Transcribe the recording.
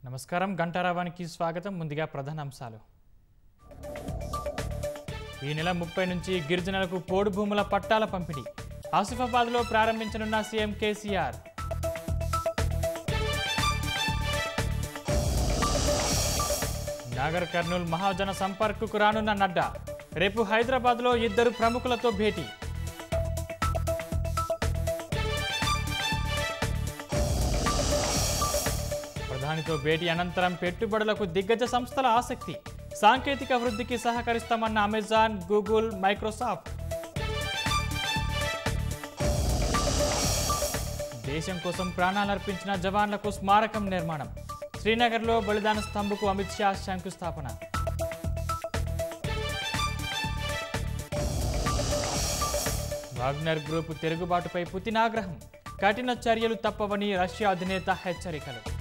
నమస్కారం గంటారావానికి స్వాగతం ముందుగా ప్రధాన అంశాలు ఈ నెల ముప్పై నుంచి గిరిజనులకు పోడు భూముల పట్టాల పంపిణీ ఆసిఫాబాద్లో ప్రారంభించనున్న సీఎం కేసీఆర్ నాగర్ కర్నూల్ మహాజన సంపర్క్కు రానున్న నడ్డా రేపు హైదరాబాద్లో ఇద్దరు ప్రముఖులతో భేటీ ప్రధానితో భేటీ అనంతరం పెట్టుబడులకు దిగ్గజ సంస్థల ఆసక్తి సాంకేతిక వృద్ధికి సహకరిస్తామన్న అమెజాన్ గూగుల్ మైక్రోసాఫ్ట్ దేశం కోసం ప్రాణాలర్పించిన జవాన్లకు స్మారకం నిర్మాణం శ్రీనగర్లో బలిదాన స్తంభకు అమిత్ షా శంకుస్థాపన వాగ్నర్ గ్రూప్ తిరుగుబాటుపై పుతిన్ ఆగ్రహం కఠిన చర్యలు తప్పవని రష్యా అధినేత హెచ్చరికలు